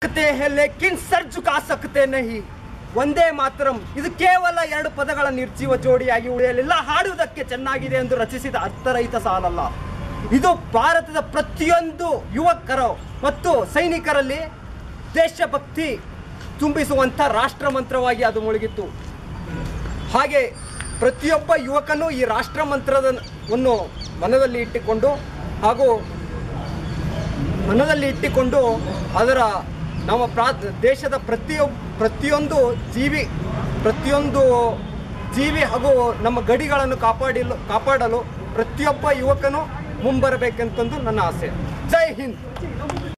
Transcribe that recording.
सकते हैं लेकिन सर झुका सकते नहीं ಒಂದೇ ಮಾತರಂ ಇದು ಕೇವಲ ಎರಡು ಪದಗಳ ನಿರ್ಜೀವ ಜೋಡಿಯಾಗಿ ಉಳಿಯಲಿಲ್ಲ ಹಾಡುವುದಕ್ಕೆ ಚೆನ್ನಾಗಿದೆ ಎಂದು ರಚಿಸಿದ ಅರ್ಥರಹಿತ ಸಾಲಲ್ಲ ಇದು ಭಾರತದ ಪ್ರತಿಯೊಂದು ಯುವಕರು ಮತ್ತು ಸೈನಿಕರಲ್ಲಿ ದೇಶಭಕ್ತಿ ತುಂಬಿಸುವಂಥ ರಾಷ್ಟ್ರ ಮಂತ್ರವಾಗಿ ಅದು ಮುಳುಗಿತ್ತು ಹಾಗೆ ಪ್ರತಿಯೊಬ್ಬ ಯುವಕನು ಈ ರಾಷ್ಟ್ರ ಮಂತ್ರದವನ್ನು ಮನದಲ್ಲಿ ಇಟ್ಟುಕೊಂಡು ಹಾಗೂ ಮನದಲ್ಲಿ ಇಟ್ಟುಕೊಂಡು ಅದರ ನಮ್ಮ ಪ್ರಾ ದೇಶದ ಪ್ರತಿಯೊಬ್ಬ ಪ್ರತಿಯೊಂದು ಜೀವಿ ಪ್ರತಿಯೊಂದು ಜೀವಿ ಹಾಗೂ ನಮ್ಮ ಗಡಿಗಳನ್ನು ಕಾಪಾಡಲು ಕಾಪಾಡಲು ಪ್ರತಿಯೊಬ್ಬ ಯುವಕನು ಮುಂಬರಬೇಕೆಂತಂದು ನನ್ನ ಆಸೆ ಜೈ ಹಿಂದ್